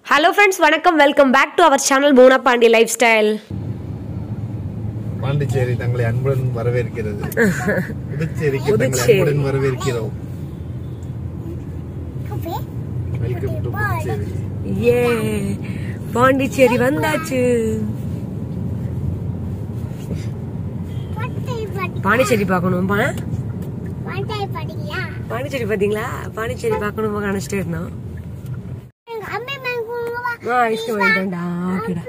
Hello friends வணக்கம் welcome back to our channel Mona Pondy lifestyle Pondicherry தங்களை அன்புடன் வரவேற்கிறது புதுச்சேரிக்கு தங்களை புதுச்சேரி. அன்புடன் வரவேற்கிறோம் வெல்கம் டு புதுச்சேரி ஏ பாண்டிச்சேரி வந்தாச்சு பாண்டிச்சேரி பார்க்கணும் பா பாண்டிச்சேரி பாத்தீங்களா பாண்டிச்சேரி பார்க்கணும் நினைச்சிட்டே இருந்தோம் ஆ ஐஸ்கிரீம் வாங்கிட்டேன்டா ஓகேடா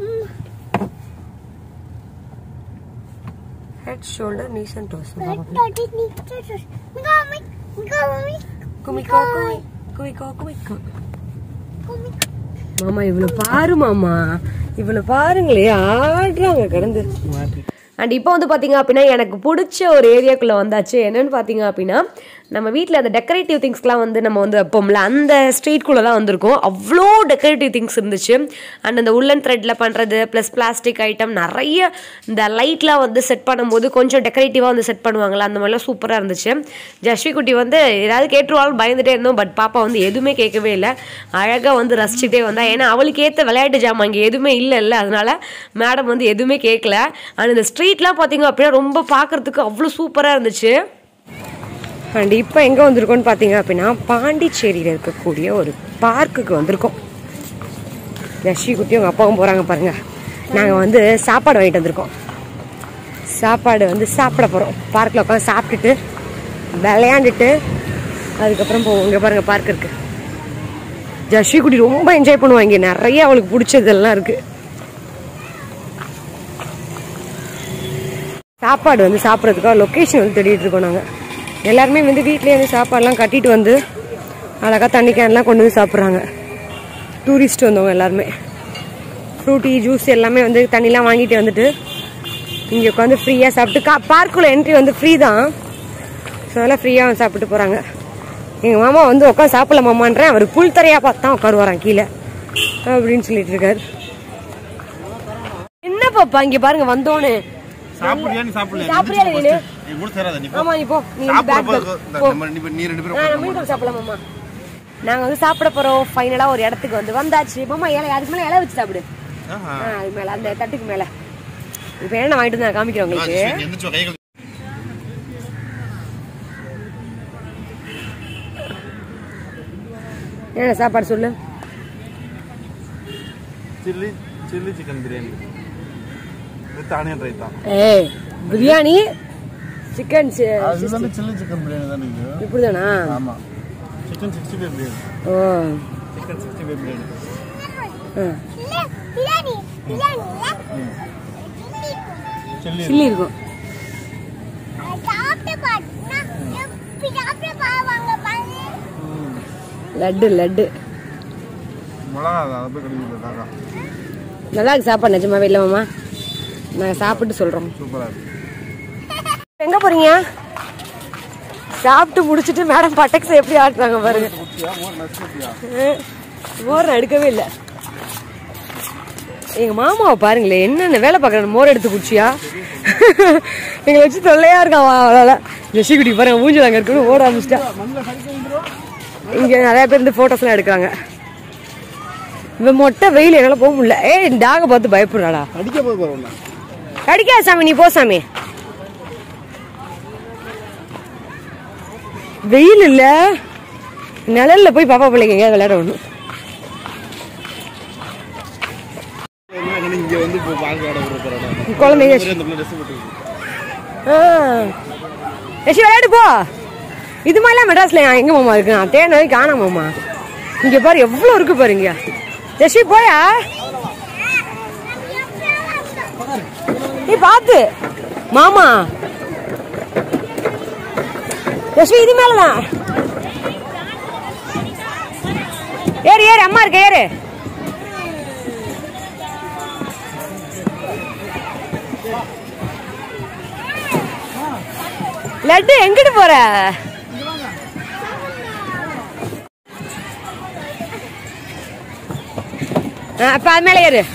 head shoulder knees and toes குமிக்கோ குமி குமிக்கோ குமிக்கோ மாமா இவனை பாரு மாமா இவனை பாருங்களே ஆடுறாங்க கடந்து அண்ட் இப்போ வந்து பார்த்தீங்க அப்படின்னா எனக்கு பிடிச்ச ஒரு ஏரியாக்குள்ளே வந்தாச்சு என்னன்னு பார்த்தீங்க அப்படின்னா நம்ம வீட்டில் அந்த டெக்கரேட்டிவ் திங்ஸ்லாம் வந்து நம்ம வந்து வைப்போம்ல அந்த ஸ்ட்ரீட்குள்ளே தான் வந்திருக்கோம் அவ்வளோ டெக்கரேட்டிவ் திங்ஸ் இருந்துச்சு அண்ட் அந்த உள்ளன் த்ரெட்டில் பண்ணுறது ப்ளஸ் பிளாஸ்டிக் ஐட்டம் நிறைய இந்த லைட்லாம் வந்து செட் பண்ணும்போது கொஞ்சம் டெக்கரேட்டிவாக வந்து செட் பண்ணுவாங்கள்ல அந்த மாதிரிலாம் சூப்பராக இருந்துச்சு ஜஸ்வி குட்டி வந்து ஏதாவது கேட்டுருவாலும் பயந்துட்டே இருந்தோம் பட் பாப்பா வந்து எதுவுமே கேட்கவே இல்லை அழகாக வந்து ரசிச்சுட்டே வந்தா ஏன்னா அவளுக்கு ஏற்ற விளையாட்டு ஜாமான் இங்கே எதுவுமே இல்லைல்ல அதனால மேடம் வந்து எதுவுமே கேட்கல அண்ட் இந்த ஸ்ட்ரீட்லாம் பார்த்தீங்க அப்படின்னா ரொம்ப பார்க்கறதுக்கு அவ்வளோ சூப்பராக இருந்துச்சு அண்ட் இப்போ எங்கே வந்திருக்கோம்னு பார்த்தீங்க அப்படின்னா பாண்டிச்சேரியில் இருக்கக்கூடிய ஒரு பார்க்குக்கு வந்திருக்கோம் யஷி குட்டி உங்கள் அப்பாவும் போகிறாங்க பாருங்க நாங்கள் வந்து சாப்பாடு வாங்கிட்டு வந்திருக்கோம் சாப்பாடு வந்து சாப்பிட போகிறோம் பார்க்கில் உட்காந்து சாப்பிட்டுட்டு விளையாண்டுட்டு அதுக்கப்புறம் போவோம் இங்கே பாருங்க பார்க் இருக்கு ஜஷி குட்டி ரொம்ப என்ஜாய் பண்ணுவாங்க இங்க நிறைய அவளுக்கு பிடிச்சதெல்லாம் இருக்கு சாப்பாடு வந்து சாப்பிட்றதுக்காக லொக்கேஷன் வந்து தேடிட்டு இருக்கோம் நாங்கள் எல்லாருமே வந்து வீட்லயே வந்து சாப்பாடுலாம் கட்டிட்டு வந்து அழகாக தண்ணி கேன்லாம் கொண்டு வந்து சாப்பிட்றாங்க டூரிஸ்ட் வந்தவங்க எல்லாருமே ஃப்ரூட்டி ஜூஸ் எல்லாமே வந்து தண்ணிலாம் வாங்கிட்டு வந்துட்டு இங்கே உட்காந்து ஃப்ரீயாக சாப்பிட்டு கா பார்க்குள்ள என்ட்ரி வந்து ஃப்ரீ தான் ஸோ அதெல்லாம் ஃப்ரீயாக சாப்பிட்டு போகிறாங்க எங்கள் மாமா வந்து உட்காந்து சாப்பிடல மாமான்றேன் அவர் புல் தரையாக பார்த்து தான் உட்காருவாராம் கீழே அப்படின்னு சொல்லிட்டு இருக்காரு என்ன பாப்பா இங்கே பாருங்க வந்தோன்னு சாப்பிடுறியா நீ சாப்பிடல சாப்பிடுறியா நீனு? நீ கூட சேராத நீ ஆமா நீ போ நீ வந்து பேக் சாப்பிடுறப்ப போ நம்ம நீ- நீ ரெண்டு பேரும் ஆ, உட்காந்து நம்ம வீட்டுக்கு சாப்பிடலாம் மாமா நாங்க வந்து சாப்பிட போறோம் ஃபைனலா ஒரு இடத்துக்கு வந்து வந்தாச்சு மாமா இலை அதுக்கு மேல இலை வச்சு சாப்பிடு ஆஹா. ஆ, அது மேல அந்த தட்டுக்கு மேல இப்போ என்ன வாங்கிட்டு வந்து நான் காமிக்கிறேன் ஆ, உங்களுக்கு சரி, எந்திரிச்சு வா, கை கழுவு. என்ன சாப்பாடு சொல்லு chilli chilli chicken biryani with onion raita ஏய் பிரியாணி சிக்கன் அதுதானே சில்லி சிக்கன் பிரியாணி தானே இது இப்படிதானா ஆமா சிக்கன் சிக்ஸ்டி ஃபைவ் பிரியாணி ஓ சிக்கன் சிக்ஸ்டி ஃபைவ் பிரியாணி ஆ. சில்லி சில்லி இருக்கும் லட்டு லட்டு மிளகா அதை போய் கழுவி காக்கா நல்லா இருக்கு சாப்பாடு நிஜமாவே இல்லை மாமா நாங்கள் சாப்பிட்டு சொல்கிறோம் சூப்பரா இருக்கு எங்க போறீங்க சாப்பிட்டு முடிச்சிட்டு மேடம் பட்டக்ஸ் எப்படி ஆட்டுறாங்க பாருங்க குட்டியா மோர் நசுக்கியா மோர் நான் எடுக்கவே இல்லை எங்க மாமாவை பாருங்களேன் என்னென்ன வேலை பார்க்கறாரு மோர் எடுத்து குடிச்சியா எங்களை வச்சு தொல்லையா இருக்கான் அவளால ஜெஷி குட்டி பாருங்க மூஞ்சில் அங்க இருக்குன்னு ஓட ஆரம்பிச்சிட்டா இங்க நிறைய பேர் இருந்து போட்டோஸ் எல்லாம் எடுக்கிறாங்க இவன் மொட்டை வெயில் என்னால போக முடியல ஏய் டாக பார்த்து பயப்படுறாடா அடிக்க போய் பாருங்க கடிக்காத சாமி நீ போ சாமி வெயில் இல்ல நிழல்ல போய் பாப்பா பிள்ளைங்க எங்கேயாவது விளையாட ஒண்ணு இங்க வந்து இப்போ பார்க்க இடம் கொடுக்குறோம் குழந்தைங்க அந்த பிள்ளை ட்ரெஸ் போட்டு யசி விளையாடு போ இது மாதிரிலாம் மெட்ராஸ்ல எங்க மாமா இருக்கு நான் தேடினது காணாம மாமா இங்க பாரு எவ்வளவு இருக்கு பாருங்க யசி போயா நீ பாத்து மாமா யசி இது மேலதான் ஏறு ஏறு அம்மா இருக்க ஏறு லட்டு எங்கிட்டு போற ஆ, அப்ப அது மேல ஏறு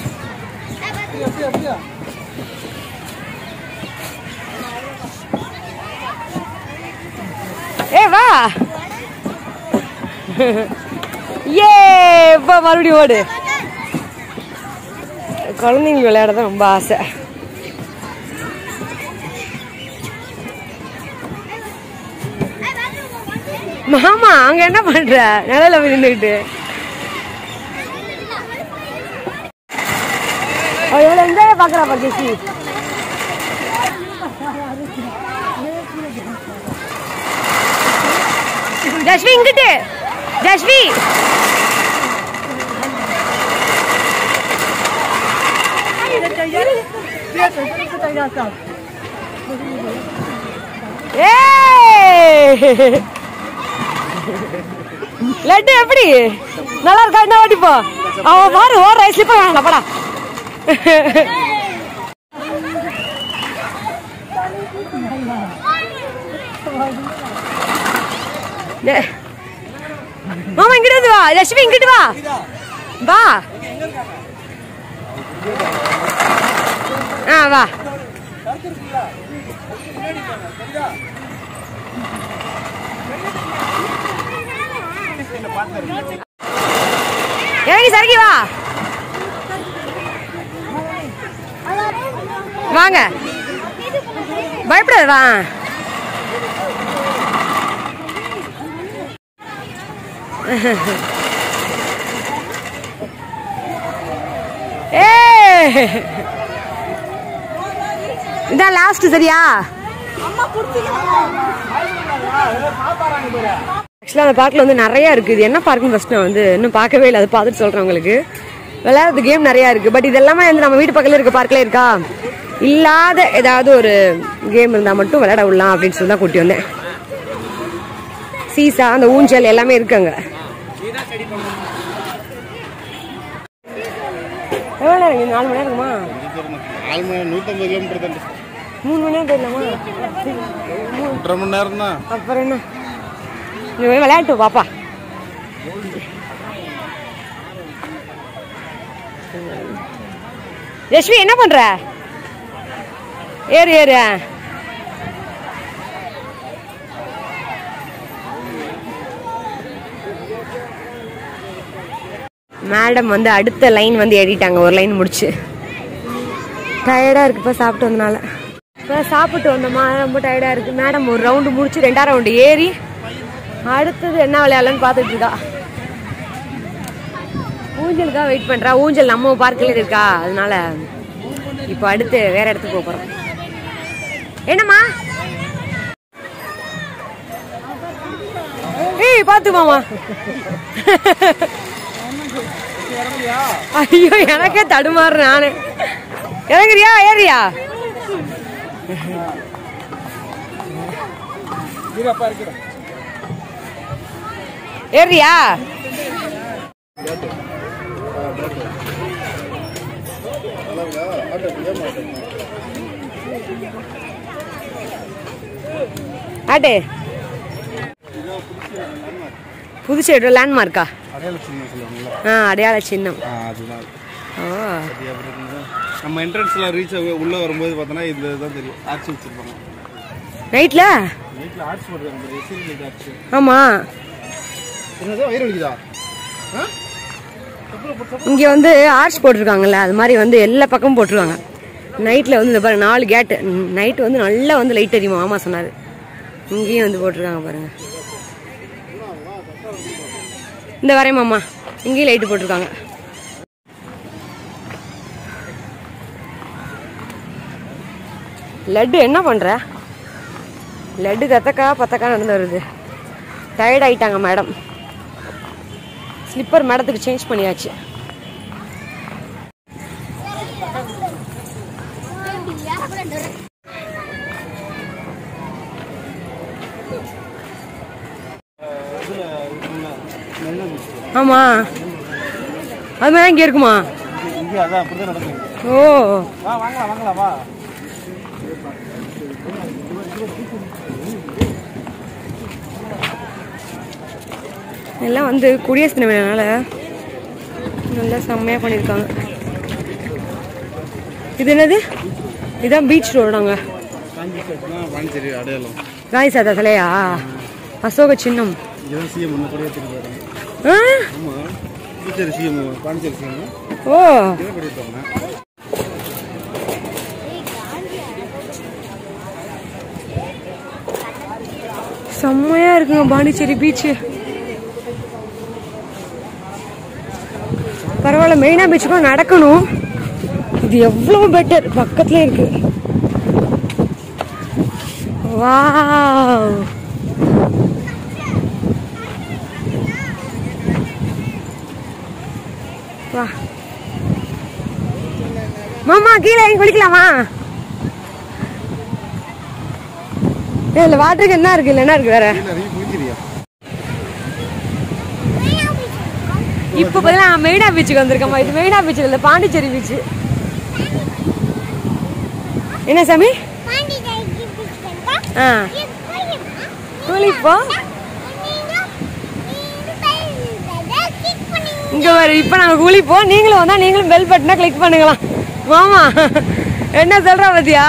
ஏ வா ஏ இப்போ மறுபடியும் ஓடு குழந்தைங்க விளையாட தான் ரொம்ப ஆசை மாமா அங்க என்ன பண்ற நிழல போய் நின்றுக்கிட்டு அவ எவ்வளவு என்ஜாய் பாக்குறா பக்கேசி ஜஸ்வி இங்கிட்டு ஜஸ்வி ஏய் லட்டு எப்படி நல்லா இருக்கா என்ன ஓட்டிப்போ அவன் பாரு ஓடுற ஸ்லிப்பர் வேணாம் படா டே- மாமா இங்கிட்டு வந்து வா லட்சுமி இங்கிட்டு வா வா ஆ வா இறங்கி சரக்கி வா வாங்க பயப்படாது வா ஏய் இதான் லாஸ்ட் சரியா ஆக்சுவலாக அந்த பார்க்கில் வந்து நிறையா இருக்குது இது என்ன பார்க்குன்னு ஃபஸ்ட் நான் வந்து இன்னும் பார்க்கவே இல்லை அதை பார்த்துட்டு சொல்கிறேன் உங்களுக்கு விளையாடுறது கேம் நிறையா இருக்குது பட் இது எல்லாமே வந்து நம்ம வீட்டு பக்கத்தில் இருக்க பார்க்கில் இருக்கா இல்லாத ஏதாவது ஒரு கேம் இருந்தால் மட்டும் விளையாட விடலாம் அப்படின்னு சொல்லி தான் கூட்டி வந்தேன் சீசா அந்த ஊஞ்சல் எல்லாமே இருக்குங்க எவ்வளோ நேரம் இங்க? நாலு மணி நேரம் இருக்குமா நாலு மணி நூற்றம்பது கிலோமீட்டர் தான் மூணு மணி நேரம் போயிடலாமா ஒன்றரை மணி நேரம் தான் அப்புறம் என்ன நீ போய் விளையாட்டு பாப்பா யஷ்வி என்ன பண்ற ஏறு ஏறு மேடம் வந்து அடுத்த லைன் வந்து ஏறிட்டாங்க ஒரு லைன் முடிச்சு டயர்டாக இருக்கு இப்போ சாப்பிட்டு வந்தனால இப்போ சாப்பிட்டு வந்தோமா ரொம்ப டயர்டாக இருக்கு மேடம் ஒரு ரவுண்டு முடிச்சு ரெண்டாம் ரவுண்டு ஏறி அடுத்தது என்ன விளையாடலான்னு பார்த்துட்டு இருக்கா ஊஞ்சலுக்காக வெயிட் பண்ணுறா ஊஞ்சல் நம்ம பார்க்கில் இருக்கா அதனால இப்போ அடுத்து வேற இடத்துக்கு போக போகிறோம் என்னம்மா ஏய் பார்த்து மாமா ஐயோ எனக்கே தடுமாறு நானு இறங்குறியா ஏறியா ஏறியா ஆட்டு புதுச்சேரி லேண்ட்மார்க்கா அடையாள சின்னம் சொல்லுவாங்கல்ல ஆ அடையாள சின்னம் ஆ அதுதான் ஓ அது அப்புறம் இருந்தா- நம்ம என்ட்ரன்ஸ்ல ரீச் ஆக உள்ள வரும்போது பார்த்தோன்னா இதுல தான் தெரியும் ஆர்ட்ஸ் வச்சிருப்பாங்க நைட்ல நைட்ல ஆர்ட்ஸ் போட்டுருக்காங்க சீரியல் ஆர்ட்ஸ் ஆமா என்னது வயிறு வலிக்குதா ஆ? இங்க வந்து ஆர்ச் போட்டிருக்காங்கல்ல அது மாதிரி வந்து எல்லா பக்கமும் போட்டிருக்காங்க நைட்ல வந்து இந்த பாருங்க நாலு கேட்டு நைட் வந்து நல்லா வந்து லைட் எரியுமா மாமா சொன்னாரு இங்கேயும் வந்து போட்டிருக்காங்க பாருங்க இந்த வரேன் மாமா இங்கேயும் லைட் போட்டிருக்காங்க லட்டு என்ன பண்ற லட்டு கத்தக்கா பத்தக்கா நடந்து வருது டயர்ட் ஆயிட்டாங்க மேடம் ஸ்லிப்பர் மேடத்துக்கு சேஞ்ச் பண்ணியாச்சு இதுல இருக்குல்ல, மெல்ல மிக்ஸ். ஆமா அது மாதிரி இங்க இருக்குமா இங்கே அதான் அப்படிதான் நடக்கும் ஓ வா வாங்கலாம் வாங்கலாம் வா எல்லாம் வந்து குடியரசு தினவினால நல்லா செம்மையா பண்ணியிருக்காங்க இது என்னது இதான் பீச் ரோடாங்க காஞ்சி சேர்த்துனா பாண்டிச்சேரி அடையாளம் காய் சாதா சிலையா அசோக சின்னம் இங்கதான் சிஎம் முன்ன கூட எடுத்துட்டு போறாங்க ஆ? ஆமா புதுச்சேரி சிஎம் பாண்டிச்சேரி சிஎம் ஓ இதை கட்டியிருக்காங்க செம்மையா இருக்குங்க பாண்டிச்சேரி பீச் பரவாயில்ல மெயினா பீச்சுக்கும் நடக்கணும் இது எவ்வளவு பெட்டர் பக்கத்துல இருக்கு வாவ் வா மாமா கீழே இறங்கி குளிக்கலாமா ஏய், இல்ல வாட்டருக்கு என்ன இருக்கு இல்ல என்ன இருக்கு வேற கீழே இறங்கி குளிக்கிறியா இப்ப பார்த்தீங்கன்னா மெயினா பீச்சுக்கு வந்திருக்கோமா இது மெயினா பீச் இல்ல பாண்டிச்சேரி பீச் என்ன சாமி ஆ குளிப்போம் இங்க வர இப்ப நாங்க குளிப்போம் நீங்களும் வந்தா நீங்களும் பெல் பட்டனா கிளிக் பண்ணுங்களாம் மாமா என்ன சொல்ற பாத்தியா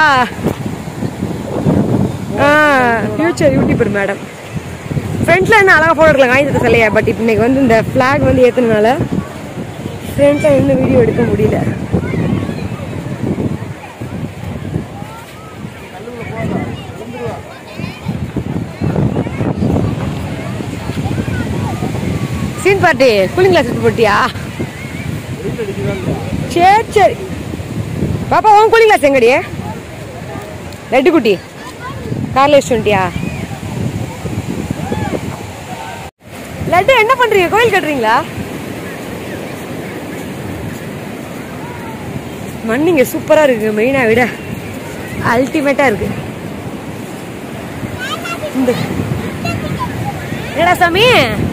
ஆ ஃபியூச்சர் யூடியூபர் மேடம் ஃப்ரண்ட்ல என்ன அழகா போட்டோ எடுக்கலாம் காய்ச்சல் சிலையா பட் இப்போ இன்னைக்கு வந்து இந்த ஃபிளாக் வந்து ஏத்துனனால ஃப்ரண்ட்ல இன்னும் வீடியோ எடுக்க முடியல சீன் பார்ட்டி கூலிங் கிளாஸ் எடுத்து போட்டியா சரி சரி பாப்பா உன் கூலிங் கிளாஸ் எங்கடி லட்டு குட்டி கார்ல வச்சு வந்துட்டியா லட்டு என்ன பண்றீங்க கோயில் கட்டுறீங்களா மண் இங்க சூப்பரா இருக்கு மெயினா விட அல்டிமேட்டா இருக்கு இந்த என்னடா சாமி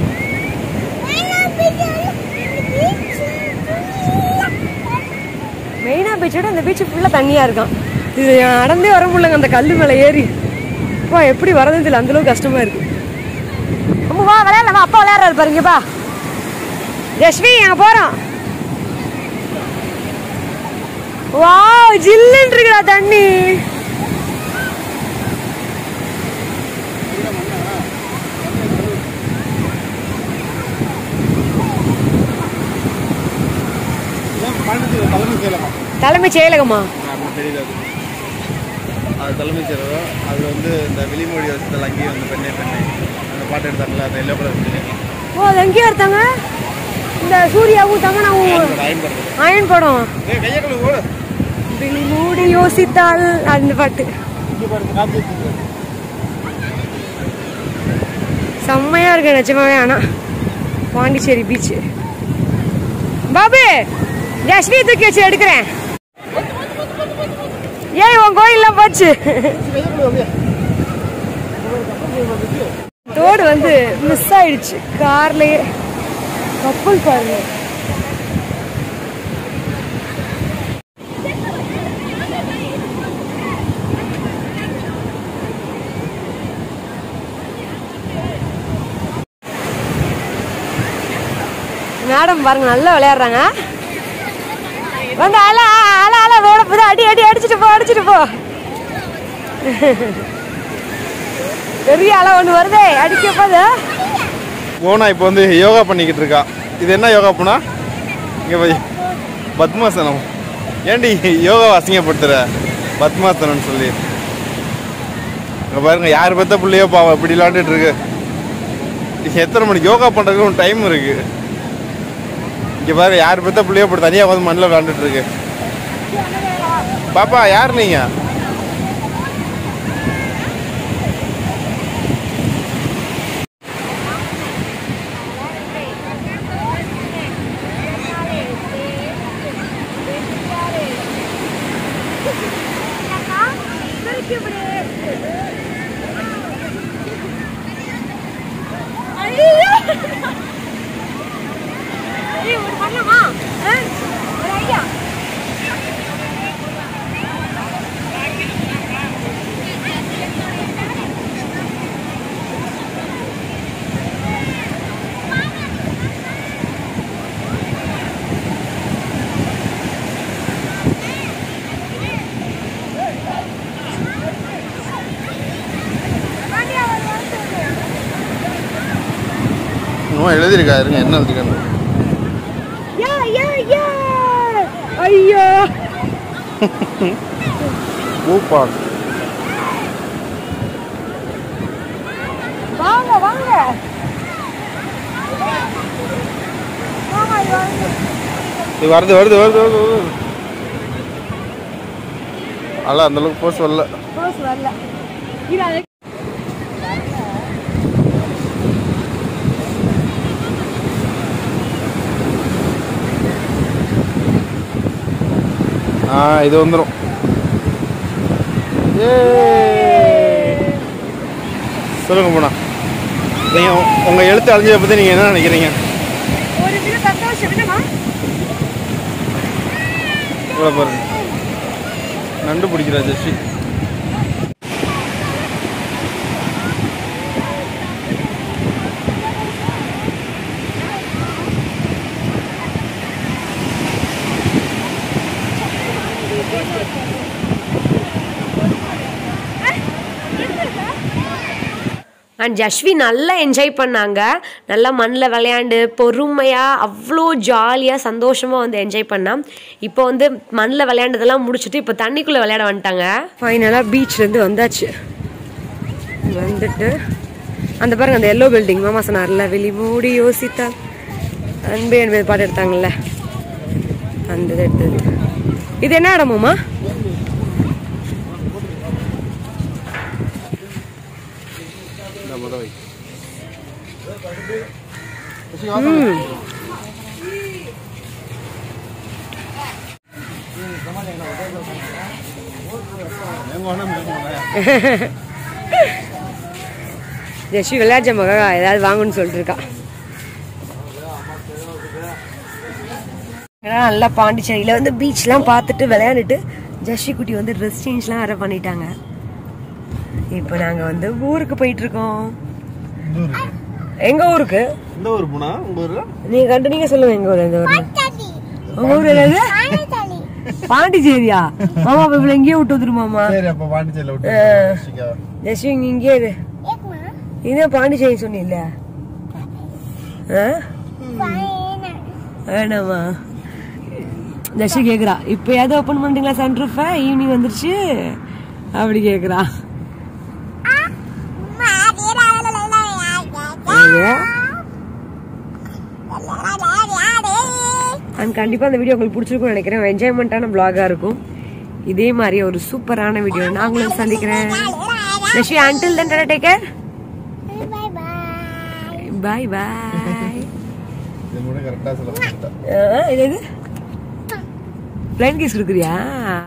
மெயினா பீச்சோட அந்த பீச் ஃபுல்லா தண்ணியா இருக்கான் இது நடந்தே வர முடியலங்க அந்த கல்லு மேல ஏறி அப்பா எப்படி வரதுன்னு தெரியல அந்த அளவுக்கு கஷ்டமா இருக்கு அம்மா வா விளையாடலாம் வா அப்பா விளையாடுறாரு பாருங்கப்பா யஷ்வி அங்க போறோம் வாவ் ஜில்லுன்னு இருக்குடா தண்ணி இதான் பாண்டிச்சேரி தலைமை செயலகம் தலைமைச் செயலகமா அப்படி தெரியுது அது அது தலைமைச் செயலகம் அது வந்து இந்த விழிமொழி வசத்தில் அங்கேயும் வந்து பெண்ணே பெண்ணே அந்த பாட்டு எடுத்தாங்களா அந்த எல்லோ கலர் ஓ அது எங்கேயா எடுத்தாங்க இந்த சூர்யாவும் தமனாவும் அயன் பண்ணுறது அயன் படம் ஏ கையை கழுவு ஓடு விழி மூடி யோசித்தால் அந்த பாட்டு இங்கே பாருங்க காப்பி வச்சுருக்கு செம்மையா இருக்கு நிஜமாவே ஆனா பாண்டிச்சேரி பீச் பாபு ஜஸ்வி தூக்கி வச்சு எடுக்கிறேன் ஏன் உன் கோயில்லாம் போச்சு கையை கழுவு அப்படியே தோடு வந்து மிஸ் ஆயிடுச்சு கார்லயே கப்பல் பாருங்க மேடம் பாருங்க நல்லா விளையாடுறாங்க வந்து அல அல அல வேலை போது அடி அடி அடிச்சிட்டு போ அடிச்சிட்டு போ பெரிய அலை ஒன்று வருதே அடிக்க போது மோனா இப்போ வந்து யோகா பண்ணிக்கிட்டு இருக்கா இது என்ன யோகா பண்ணா இங்கே போய் பத்மாசனம் ஏன்டி யோகா அசிங்கப்படுத்துற பத்மாசனம்னு சொல்லி இங்கே பாருங்க யார் பெத்த பிள்ளையோ பாவம் இப்படி விளாண்டுட்டு இருக்கு எத்தனை மணிக்கு யோகா பண்ணுறதுக்கு ஒரு டைம் இருக்கு இங்கே பாருங்க யார் பெத்த பிள்ளையோ இப்படி தனியாக வந்து மண்ணில் விளாண்டுட்டு இருக்கு பாப்பா யார் நீங்கள் இன்னும் எழுதியிருக்கா இருங்க என்ன எழுதிருக்காரு ஐயா ஐயா ஐயா பூப்பா வாங்க வாங்க இது வருது வருது வருது வருது வருது அல்ல அந்த அளவுக்கு போஸ் வரல போஸ் வரல இது அது ஆ இது வந்துடும் சொல்லுங்க போனா நீங்க உ- உங்க எழுத்து அழிஞ்சதை பத்தி நீங்க என்ன நினைக்கிறீங்க ஒரு சில சந்தோஷம் என்னமா இவ்வளோ பாருங்க நண்டு பிடிக்கிறா ஜெஸ்ஸி அண்ட் ஜஸ்வி நல்லா என்ஜாய் பண்ணாங்க நல்லா மண்ணில் விளையாண்டு பொறுமையாக அவ்வளோ ஜாலியாக சந்தோஷமாக வந்து என்ஜாய் பண்ணான் இப்போ வந்து மண்ணில் விளையாண்டதெல்லாம் முடிச்சுட்டு இப்போ தண்ணிக்குள்ளே விளையாட வந்துட்டாங்க ஃபைனலாக பீச்லேருந்து வந்தாச்சு வந்துட்டு அந்த பாருங்க அந்த எல்லோ பில்டிங் மாமா சொன்னார்ல வெளி மூடி யோசித்தால் அன்பே என்பது பாட்டு எடுத்தாங்கல்ல அந்த இது எடுத்தது இது என்ன இடமுமா இந்த முத வை ஜெஸ்வி விளையாட்ட மகா ஏதாவது வாங்கணும்னு சொல்லிட்டு இருக்கா ஏன்னா நல்லா பாண்டிச்சேரியில் வந்து பீச்லாம் பார்த்துட்டு விளையாண்டுட்டு ஜஸ்வி குட்டி வந்து ட்ரெஸ் சேஞ்ச்லாம் வேற பண்ணிட்டாங்க இப்போ நாங்கள் வந்து ஊருக்கு போயிட்டு இருக்கோம் எங்க ஊருக்கு இந்த ஊர் போனா உங்க ஊர்ல நீங்க கண்டு நீங்க சொல்லுங்க எங்க ஊர் எந்த ஊர் உங்க ஊர் என்னது பாண்டிச்சேரியா மாமா இப்ப இவ்வளவு எங்கேயே விட்டு வந்துருமாமா சரி அப்ப பாண்டிச்சேரியில விட்டு ஜஸ்வி இங்க இங்கே இரு இதான் பாண்டிச்சேரி சொன்னில்ல ஆ? வேணாமா ஜஸ்வி கேக்குறா இப்பயாவது ஓபன் பண்ணிட்டீங்களா சன்ரூஃப ஈவினிங் வந்துருச்சு அப்படி கேக்குறா அண்ட் கண்டிப்பா அந்த வீடியோ உங்களுக்கு பிடிச்சிருக்கும்னு நினைக்கிறேன் என்ஜாய்மெண்ட்டான vlog-ஆ இருக்கும் இதே மாதிரி ஒரு சூப்பரான வீடியோ நாங்களும் சந்திக்கிறேன் ஜஸ்வி until then take care bye bye இது கூட கரெக்டா சொல்ல இது பிளைன் கேஸ் கொடுக்குறியா